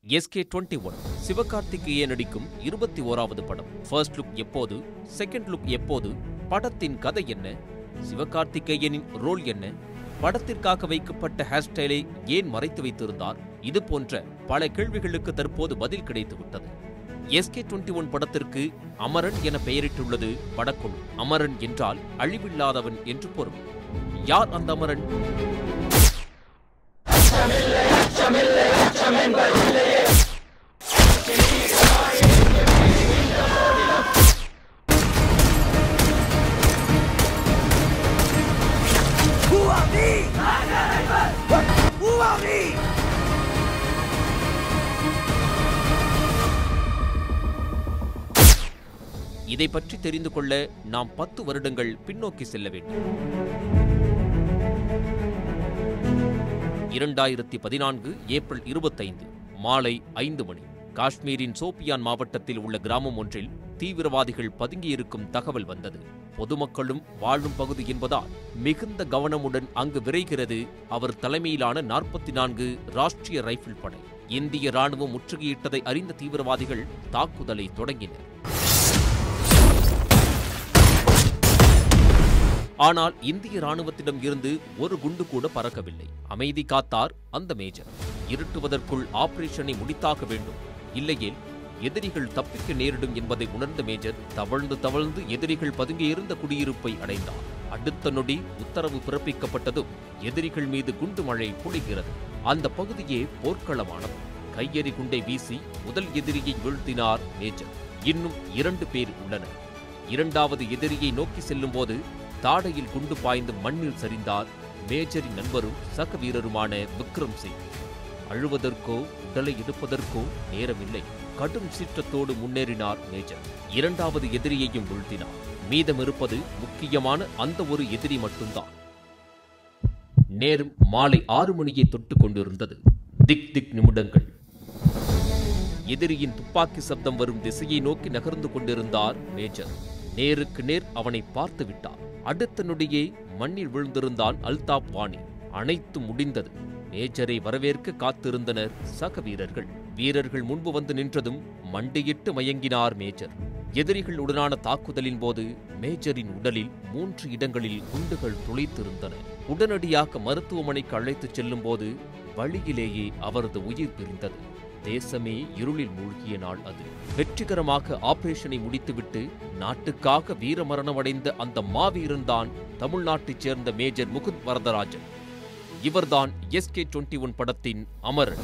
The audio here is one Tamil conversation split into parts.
எஸ்கே டுவெண்ட்டி ஒன் சிவகார்த்திகேயன் நடிக்கும் இருபத்தி ஓராவது படம் ஃபர்ஸ்ட் லுக் எப்போது செகண்ட் லுக் எப்போது படத்தின் கதை என்ன சிவகார்த்திகேயனின் ரோல் என்ன படத்திற்காக வைக்கப்பட்ட ஹேர் ஸ்டைலை ஏன் மறைத்து வைத்திருந்தார் இது போன்ற பல கேள்விகளுக்கு தற்போது பதில் கிடைத்துவிட்டது எஸ்கே டுவெண்ட்டி ஒன் படத்திற்கு அமரன் என பெயரிட்டுள்ளது படக்குழு அமரன் என்றால் அழிவில்லாதவன் என்று பொருள் யார் அந்த Amaran Who are me? Who are me? இதை பற்றி தெரிந்து கொள்ள நாம் பத்து வருடங்கள் பின்னோக்கி செல்ல வேண்டும் இரண்டாயிரத்தி பதினான்கு ஏப்ரல் இருபத்தைந்து மாலை ஐந்து மணி காஷ்மீரின் சோபியான் மாவட்டத்தில் உள்ள கிராமம் ஒன்றில் தீவிரவாதிகள் பதுங்கியிருக்கும் தகவல் வந்தது பொதுமக்களும் வாழும் பகுதி என்பதால் மிகுந்த கவனமுடன் அங்கு விரைகிறது அவர் தலைமையிலான நாற்பத்தி நான்கு ராஷ்டிரிய ரைபிள் படை இந்திய ராணுவம் முற்றுகையிட்டதை அறிந்த தீவிரவாதிகள் தாக்குதலை தொடங்கினர் ஆனால் இந்திய ராணுவத்திடம் இருந்து ஒரு குண்டு கூட பறக்கவில்லை அமைதி காத்தார் அந்த மேஜர் இருட்டுவதற்குள் ஆபரேஷனை முடித்தாக வேண்டும் இல்லையேல் எதிரிகள் தப்பிக்க நேரிடும் என்பதை உணர்ந்த மேஜர் தவழ்ந்து தவழ்ந்து எதிரிகள் பதுங்கியிருந்த குடியிருப்பை அடைந்தார் அடுத்த நொடி உத்தரவு பிறப்பிக்கப்பட்டதும் எதிரிகள் மீது குண்டு மழை பொழிகிறது அந்த பகுதியே போர்க்களமானது கையெறி குண்டை வீசி முதல் எதிரியை வீழ்த்தினார் மேஜர் இன்னும் இரண்டு பேர் உள்ளனர் இரண்டாவது எதிரியை நோக்கி செல்லும்போது தாடையில் குண்டு பாய்ந்து மண்ணில் சரிந்தார் மேஜரின் நண்பரும் சக வீரருமான விக்ரம் சிங் அழுவதற்கோ உடலை எடுப்பதற்கோ நேரமில்லை கடும் சீற்றத்தோடு முன்னேறினார் மேஜர் இரண்டாவது எதிரியையும் வீழ்த்தினார் மீதம் இருப்பது முக்கியமான அந்த ஒரு எதிரி மட்டும்தான் நேரம் மாலை ஆறு மணியை தொட்டுக் கொண்டிருந்தது திக் திக் நிமிடங்கள் எதிரியின் துப்பாக்கி சப்தம் வரும் திசையை நோக்கி நகர்ந்து கொண்டிருந்தார் மேஜர் நேருக்கு நேர் அவனை பார்த்து விட்டார் அடுத்த நொடியே மண்ணில் விழுந்திருந்தான் அல்தாப் வாணி அனைத்து முடிந்தது மேஜரை வரவேற்க காத்திருந்தனர் சக வீரர்கள் வீரர்கள் முன்பு வந்து நின்றதும் மண்டியிட்டு மயங்கினார் மேஜர் எதிரிகள் உடனான தாக்குதலின் போது மேஜரின் உடலில் மூன்று இடங்களில் குண்டுகள் துளைத்திருந்தன உடனடியாக மருத்துவமனைக்கு அழைத்துச் செல்லும் போது வழியிலேயே அவரது உயிர் பிரிந்தது தேசமே இருளில் மூழ்கிய நாள் அது வெற்றிகரமாக ஆபரேஷனை முடித்துவிட்டு நாட்டுக்காக வீரமரணமடைந்த அந்த மாவீரன்தான் தமிழ்நாட்டைச் சேர்ந்த மேஜர் முகுந்த் வரதராஜன் இவர்தான் எஸ்கே டுவெண்ட்டி ஒன் படத்தின் அமரன்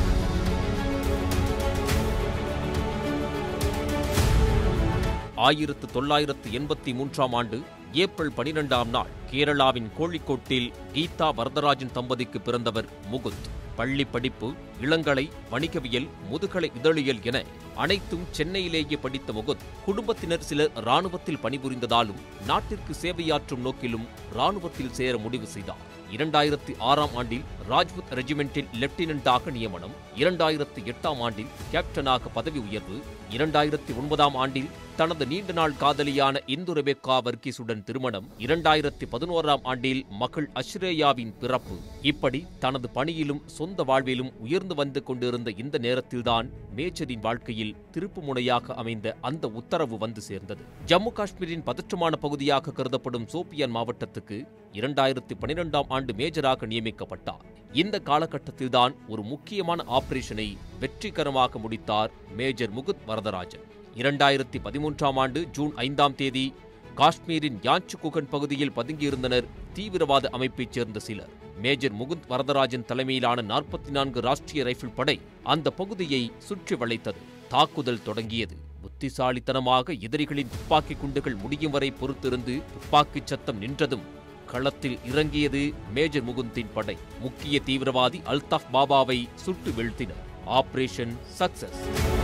ஆயிரத்து தொள்ளாயிரத்து எண்பத்தி மூன்றாம் ஆண்டு ஏப்ரல் பனிரெண்டாம் நாள் கேரளாவின் கோழிக்கோட்டில் கீதா வரதராஜன் தம்பதிக்கு பிறந்தவர் முகுந்த் பள்ளி படிப்பு இளங்கலை வணிகவியல் முதுகலை இதழியல் என அனைத்தும் சென்னையிலேயே படித்த முகுந்த் குடும்பத்தினர் சிலர் ராணுவத்தில் பணிபுரிந்ததாலும் நாட்டிற்கு சேவையாற்றும் நோக்கிலும் ராணுவத்தில் சேர முடிவு செய்தார் இரண்டாயிரத்தி ஆறாம் ஆண்டில் ராஜ்புத் ரெஜிமெண்டில் லெப்டினன்டாக நியமனம் இரண்டாயிரத்தி எட்டாம் ஆண்டில் கேப்டனாக பதவி உயர்வு இரண்டாயிரத்தி ஒன்பதாம் ஆண்டில் தனது நீண்ட நாள் காதலியான இந்து ரெபெக்கா வர்கீஸுடன் திருமணம் இரண்டாயிரத்தி பதினோராம் ஆண்டில் மகள் அஷ்ரேயாவின் பிறப்பு இப்படி தனது பணியிலும் சொந்த வாழ்விலும் உயர்ந்து வந்து கொண்டிருந்த இந்த நேரத்தில்தான் மேஜரின் வாழ்க்கையில் திருப்பு முனையாக அமைந்த அந்த உத்தரவு வந்து சேர்ந்தது ஜம்மு காஷ்மீரின் பதற்றமான பகுதியாக கருதப்படும் சோப்பியான் மாவட்டத்துக்கு இரண்டாயிரத்தி பனிரெண்டாம் ஆண்டு மேஜராக நியமிக்கப்பட்டார் இந்த காலகட்டத்தில்தான் ஒரு முக்கியமான ஆபரேஷனை வெற்றிகரமாக முடித்தார் மேஜர் முகுத் வரதராஜன் இரண்டாயிரத்தி பதிமூன்றாம் ஆண்டு ஜூன் ஐந்தாம் தேதி காஷ்மீரின் யாச்சுகுகன் பகுதியில் பதுங்கியிருந்தனர் தீவிரவாத அமைப்பைச் சேர்ந்த சிலர் மேஜர் முகுந்த் வரதராஜன் தலைமையிலான நாற்பத்தி நான்கு ராஷ்டிரிய ரைபிள் படை அந்த பகுதியை சுற்றி வளைத்தது தாக்குதல் தொடங்கியது புத்திசாலித்தனமாக எதிரிகளின் துப்பாக்கி குண்டுகள் முடியும் வரை பொறுத்திருந்து துப்பாக்கிச் சத்தம் நின்றதும் களத்தில் இறங்கியது மேஜர் முகுந்தின் படை முக்கிய தீவிரவாதி அல்தாஃப் பாபாவை சுட்டு வீழ்த்தினர் ஆபரேஷன் சக்சஸ்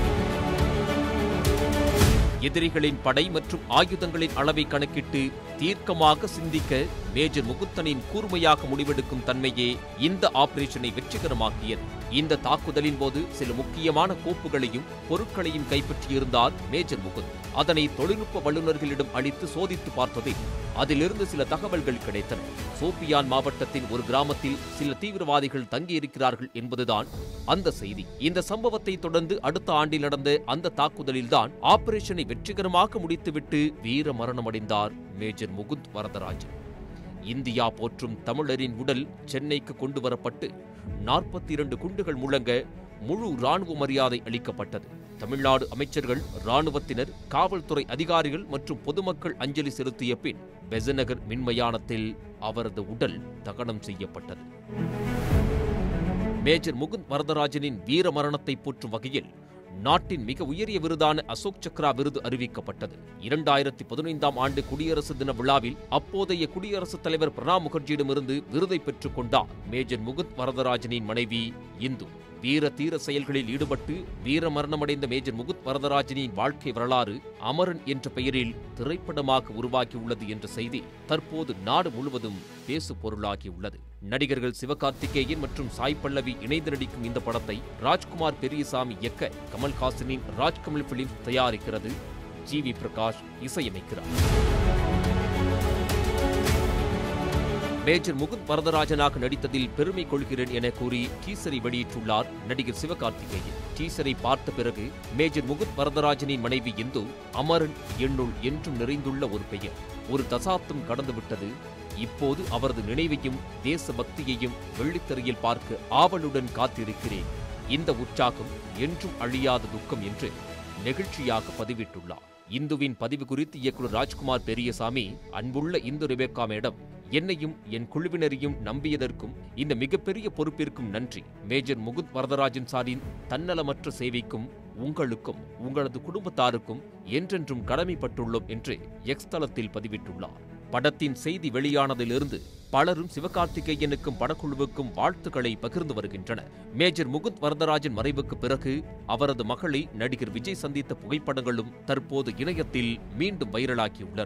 எதிரிகளின் படை மற்றும் ஆயுதங்களின் அளவை கணக்கிட்டு தீர்க்கமாக சிந்திக்க மேஜர் முகுத்தனின் கூர்மையாக முடிவெடுக்கும் தன்மையே இந்த ஆபரேஷனை வெற்றிகரமாக்கியது இந்த தாக்குதலின் போது சில முக்கியமான கோப்புகளையும் பொருட்களையும் கைப்பற்றியிருந்தார் மேஜர் முகுந்த் அதனை தொழில்நுட்ப வல்லுநர்களிடம் அளித்து சோதித்து பார்த்ததில் அதிலிருந்து சில தகவல்கள் கிடைத்தன சோபியான் மாவட்டத்தின் ஒரு கிராமத்தில் சில தீவிரவாதிகள் தங்கியிருக்கிறார்கள் என்பதுதான் அந்த செய்தி இந்த சம்பவத்தை தொடர்ந்து அடுத்த ஆண்டில் நடந்த அந்த தாக்குதலில்தான் ஆபரேஷனை வெற்றிகரமாக முடித்துவிட்டு வீர மரணமடைந்தார் மேஜர் முகுந்த் வரதராஜன் இந்தியா போற்றும் தமிழரின் உடல் சென்னைக்கு கொண்டு வரப்பட்டு நாற்பத்தி இரண்டு குண்டுகள் முழங்க முழு ராணுவ மரியாதை அளிக்கப்பட்டது தமிழ்நாடு அமைச்சர்கள் ராணுவத்தினர் காவல்துறை அதிகாரிகள் மற்றும் பொதுமக்கள் அஞ்சலி செலுத்திய பின் பெசநகர் மின்மயானத்தில் அவரது உடல் தகனம் செய்யப்பட்டது மேஜர் முகுந்த் வரதராஜனின் வீர மரணத்தை போற்றும் வகையில் நாட்டின் மிக உயரிய விருதான அசோக் சக்ரா விருது அறிவிக்கப்பட்டது இரண்டாயிரத்தி பதினைந்தாம் ஆண்டு குடியரசு தின விழாவில் அப்போதைய குடியரசுத் தலைவர் பிரணாப் முகர்ஜியிடமிருந்து விருதை பெற்றுக் கொண்டார் மேஜர் முகுந்த் வரதராஜனின் மனைவி இந்து வீர தீர செயல்களில் ஈடுபட்டு வீர மரணமடைந்த மேஜர் முகுத் வரதராஜனின் வாழ்க்கை வரலாறு அமரன் என்ற பெயரில் திரைப்படமாக உருவாகியுள்ளது என்ற செய்தி தற்போது நாடு முழுவதும் பேசு பொருளாகியுள்ளது நடிகர்கள் சிவகார்த்திகேயன் மற்றும் சாய் பல்லவி இணைந்து நடிக்கும் இந்த படத்தை ராஜ்குமார் பெரியசாமி இயக்க கமல்ஹாசனின் ராஜ்கமல் பிலிம்ஸ் தயாரிக்கிறது ஜி வி பிரகாஷ் இசையமைக்கிறார் மேஜர் முகுந்த் வரதராஜனாக நடித்ததில் பெருமை கொள்கிறேன் என கூறி டீசரை வெளியிட்டுள்ளார் நடிகர் சிவகார்த்திகேயன் டீசரை பார்த்த பிறகு மேஜர் முகுந்த் வரதராஜனின் மனைவி இந்து அமரன் என்னுள் என்றும் நிறைந்துள்ள ஒரு பெயர் ஒரு தசாப்தம் கடந்துவிட்டது இப்போது அவரது நினைவையும் தேசபக்தியையும் வெள்ளித்திரையில் பார்க்க ஆவலுடன் காத்திருக்கிறேன் இந்த உற்சாகம் என்றும் அழியாத துக்கம் என்று நெகிழ்ச்சியாக பதிவிட்டுள்ளார் இந்துவின் பதிவு குறித்து இயக்குநர் ராஜ்குமார் பெரியசாமி அன்புள்ள இந்து ரெபேக்கா மேடம் என்னையும் என் குழுவினரையும் நம்பியதற்கும் இந்த மிகப்பெரிய பொறுப்பிற்கும் நன்றி மேஜர் முகுந்த் வரதராஜன் சாரின் தன்னலமற்ற சேவைக்கும் உங்களுக்கும் உங்களது குடும்பத்தாருக்கும் என்றென்றும் கடமைப்பட்டுள்ளோம் என்று எக்ஸ் தளத்தில் பதிவிட்டுள்ளார் படத்தின் செய்தி வெளியானதிலிருந்து பலரும் சிவகார்த்திகேயனுக்கும் படக்குழுவுக்கும் வாழ்த்துக்களை பகிர்ந்து வருகின்றனர் மேஜர் முகுந்த் வரதராஜன் மறைவுக்கு பிறகு அவரது மகளை நடிகர் விஜய் சந்தித்த புகைப்படங்களும் தற்போது இணையத்தில் மீண்டும் வைரலாகியுள்ளன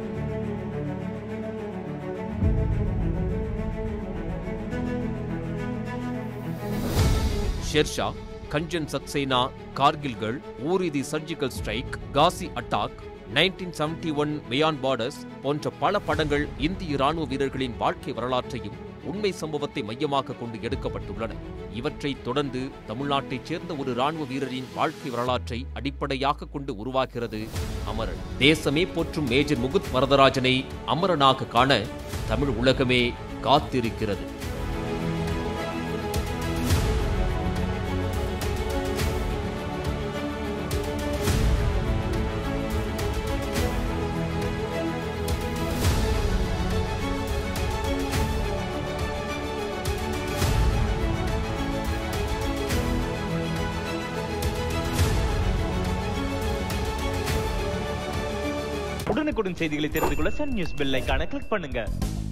Shershaah Gunjan Saxena Kargil girl Uri the surgical strike Ghazi attack nineteen seventy one மியான் பார்டர்ஸ் போன்ற பல படங்கள் இந்திய ராணுவ வீரர்களின் வாழ்க்கை வரலாற்றையும் உண்மை சம்பவத்தை மையமாக கொண்டு எடுக்கப்பட்டுள்ளன இவற்றைத் தொடர்ந்து தமிழ்நாட்டைச் சேர்ந்த ஒரு ராணுவ வீரரின் வாழ்க்கை வரலாற்றை அடிப்படையாக கொண்டு உருவாகிறது அமரன் தேசமே போற்றும் மேஜர் முகுத் வரதராஜனை அமரனாக காண தமிழ் உலகமே காத்திருக்கிறது உடனுக்குடன் செய்திகளை தெரிந்து கொள்ள சன் நியூஸ் பெல் ஐகானை கிளிக் பண்ணுங்க